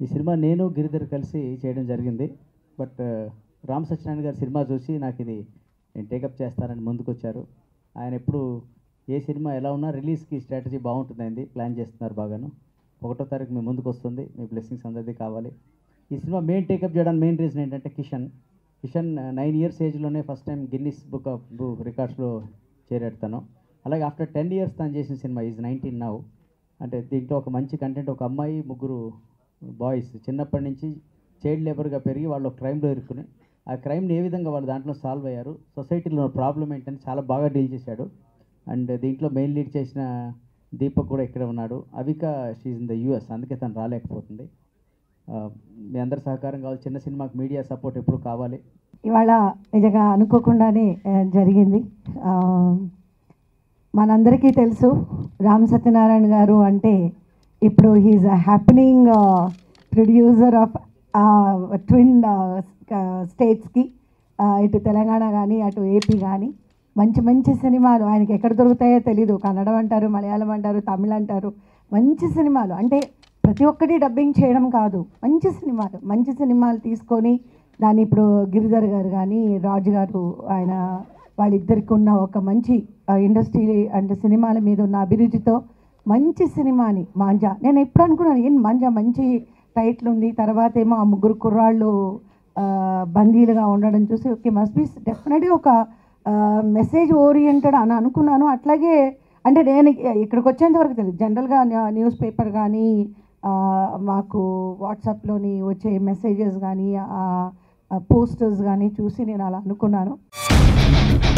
ఈ సినిమా నేను గిరిధర్ కలిసి చేయడం జరిగింది బట్ రామ్ సత్యనారాయణ గారి సినిమా చూసి నాకు ఇది నేను టేకప్ చేస్తానని ముందుకొచ్చారు ఆయన ఎప్పుడు ఏ సినిమా ఎలా ఉన్నా రిలీజ్కి స్ట్రాటజీ బాగుంటుందండి ప్లాన్ చేస్తున్నారు బాగాను ఒకటో తారీఖు మీ ముందుకు వస్తుంది మీ బ్లెస్సింగ్స్ అందరిది కావాలి ఈ సినిమా మెయిన్ టేకప్ చేయడానికి మెయిన్ రీజన్ ఏంటంటే కిషన్ కిషన్ నైన్ ఇయర్స్ ఏజ్లోనే first time Guinness book of రికార్డ్స్లో చేరాడు తను అలాగే ఆఫ్టర్ టెన్ ఇయర్స్ తను చేసిన సినిమా ఈజ్ నైన్టీన్ నౌ అంటే దీంట్లో ఒక మంచి కంటెంట్ ఒక అమ్మాయి ముగ్గురు బాయ్స్ చిన్నప్పటి నుంచి చైల్డ్ లేబర్గా పెరిగి వాళ్ళు ఒక క్రైమ్లో ఇరుక్కుని ఆ క్రైమ్ని ఏ విధంగా వాళ్ళు దాంట్లో సాల్వ్ అయ్యారు సొసైటీలో ప్రాబ్లం ఏంటని చాలా బాగా డీల్ చేశాడు అండ్ దీంట్లో మెయిన్ లీడ్ చేసిన దీపక్ కూడా ఇక్కడ ఉన్నాడు Avika she's in the US అందుకే తను రాలేకపోతుంది ఆ, మీ అందరి సహకారం కావాలి చిన్న సినిమాకి మీడియా సపోర్ట్ ఎప్పుడు కావాలి ఇవాళ నిజంగా అనుకోకుండానే ఆ, జరిగింది ఆ, మనందరికీ తెలుసు రామ్ సత్యనారాయణ గారు అంటే ఇప్పుడు he's happening producer of twin స్టేట్స్కి ఇటు తెలంగాణ కానీ అటు ఏపీ కానీ మంచి మంచి సినిమాలు ఆయనకి ఎక్కడ దొరుకుతాయో తెలీదు కన్నడం అంటారు మలయాళం అంటారు తమిళ అంటారు మంచి సినిమాలు అంటే ప్రతి ఒక్కటి డబ్బింగ్ చేయడం కాదు మంచి సినిమాలు మంచి సినిమాలు తీసుకొని దాన్ని ఇప్పుడు గిరిధర్ గారు కానీ రాజు గారు ఆయన వాళ్ళిద్దరికి ఉన్న ఒక మంచి ఇండస్ట్రీ అంటే సినిమాల మీద ఉన్న అభిరుచితో మంచి సినిమాని మాంజా నేను ఎప్పుడు అనుకున్నాను ఏం మాంజా మంచి టైటిల్ ఉంది తర్వాత ఏమో ఆ ముగ్గురు కుర్రాళ్ళు ఆ, బందీలుగా ఉండడం చూసి ఓకే మస్ట్ బి డెఫినెట్గా ఒక మెసేజ్ ఓరియంటెడ్ అని అనుకున్నాను అట్లాగే అంటే నేను ఇక్కడికి వచ్చేంత వరకు తెలియదు జనరల్గా న్యూస్ పేపర్ కానీ ఆ, మాకు వాట్సాప్లోని వచ్చే మెసేజెస్ కానీ పోస్టర్స్ కానీ చూసి నేను అలా అనుకున్నాను